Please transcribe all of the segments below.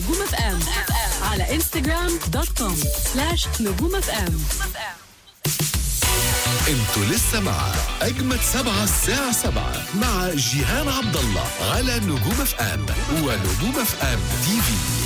نجوم اف ام على انستغرام دوت كوم سلاش نجوم اف ام انتوا لسه مع اجمد سبعة الساعة سبعة مع جيهان عبد الله على نجوم اف ام ونجوم اف ام تي في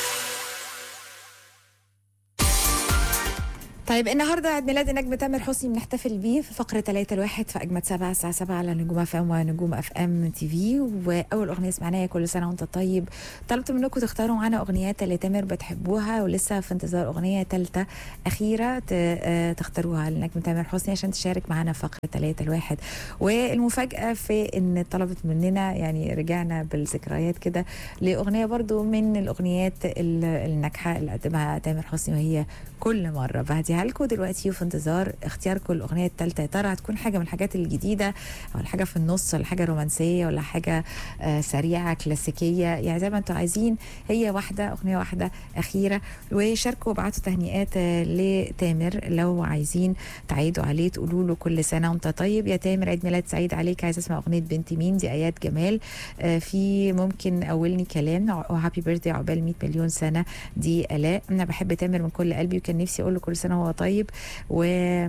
طيب النهارده عيد ميلاد النجم تامر حسني بنحتفل بيه في فقره 3 الواحد في اجمد سبعة الساعه 7 على نجوم اف ام ونجوم اف ام تي في واول اغنيه سمعناها كل سنه وانت طيب طلبت منكم تختاروا معانا اغنيات اللي تامر بتحبوها ولسه في انتظار اغنيه ثالثه اخيره ت- آه، تختاروها لنجم تامر حسني عشان تشارك معانا في فقره 3 الواحد والمفاجاه في ان طلبت مننا يعني رجعنا بالذكريات كده لاغنيه برضو من الاغنيات ال- الناجحه اللي قدمها تامر حسني وهي كل مره بهديها لكم دلوقتي وفي انتظار اختياركم الاغنيه الثالثه يا ترى هتكون حاجه من الحاجات الجديده ولا حاجه في النص ولا حاجه رومانسيه ولا حاجه آه سريعه كلاسيكيه يعني زي ما انتم عايزين هي واحده اغنيه واحده اخيره وشاركوا وابعتوا تهنئات آه لتامر لو عايزين تعيدوا عليه تقولوا له كل سنه وانت طيب يا تامر عيد ميلاد سعيد عليك عايزه اسمع اغنيه بنت مين دي ايات جمال آه في ممكن اولني كلام وهابي بيرثدي عقبال 100 مليون سنه دي الاء انا بحب تامر من كل قلبي وكان نفسي اقول له كل سنه وهو طيب و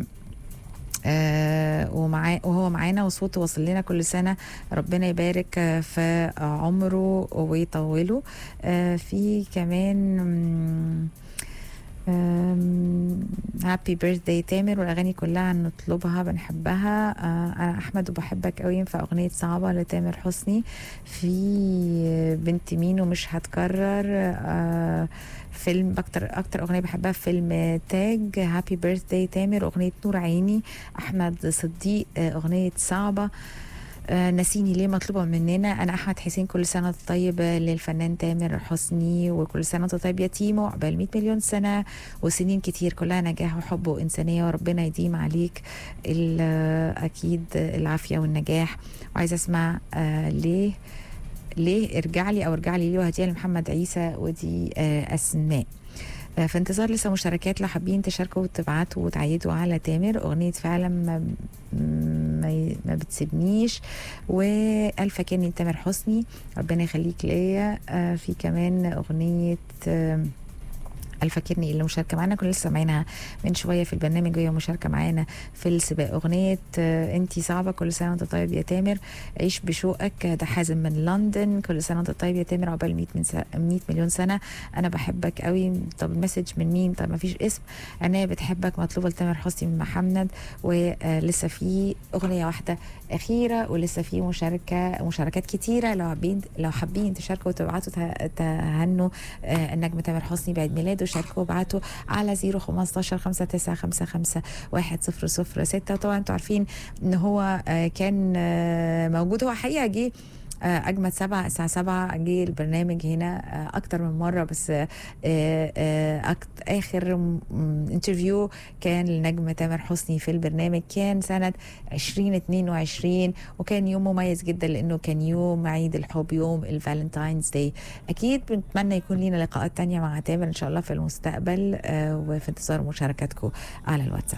آه ومعاه وهو معانا وصوته واصل لنا كل سنه ربنا يبارك آه، في عمره ويطوله آه في كمان هابي بيرثداي تامر والاغاني كلها نطلبها بنحبها آه انا احمد وبحبك قوي في اغنيه صعبه لتامر حسني في بنت مين ومش هتكرر آه فيلم اكتر اكتر اغنيه بحبها في فيلم تاج هابي بيرثداي تامر اغنيه نور عيني احمد صديق آه، اغنيه صعبه آه، نسيني ليه مطلوبه مننا انا احمد حسين كل سنه وأنت طيب للفنان تامر حسني وكل سنه وأنت طيب يا تيمو عقبال 100 مليون سنه وسنين كتير كلها نجاح وحب وانسانيه وربنا يديم عليك ال- اكيد العافيه والنجاح وعايزه اسمع آه ليه ليه ارجع لي او ارجع لي ليه وهديها لمحمد عيسى ودي آه اسماء آه، في انتظار لسه مشاركات لو حابين تشاركوا وتبعتوا وتعيدوا على تامر اغنيه فعلا ما ما, ي- ما بتسيبنيش والف كاني تامر حسني ربنا يخليك ليا آه، في كمان اغنيه آه، الفاكرني اللي مشاركه معانا كنا لسه سامعينها من شويه في البرنامج وهي مشاركه معانا في السباق اغنيه آه، انتي صعبه كل سنه وانت طيب يا تامر عيش بشوقك ده حازم من لندن كل سنه وانت طيب يا تامر عقبال 100 من سنة 100 مليون سنه انا بحبك قوي طب المسج من مين طب ما فيش اسم انا بتحبك مطلوبه لتامر حسني من محمد ولسه في اغنيه واحده اخيره ولسه في مشاركه مشاركات كتيره لو حابين لو حابين تشاركوا وتبعتوا ته- تهنوا آه، النجم تامر حسني بعيد ميلاده شاركوا وابعتوا على 015 5955 1006 وطبعا انتوا عارفين ان هو آه، كان آه، موجود هو حقيقه جه آه، اجمد سبعة الساعه سبعة جه البرنامج هنا آه، اكتر من مره بس آه، آه، أكت- اخر م- م- انترفيو كان لنجم تامر حسني في البرنامج كان سنه 2022 وكان يوم مميز جدا لانه كان يوم عيد الحب يوم الفالنتاينز داي اكيد بنتمنى يكون لينا لقاءات تانية مع تامر ان شاء الله في المستقبل آه، وفي انتظار مشاركتكم على الواتساب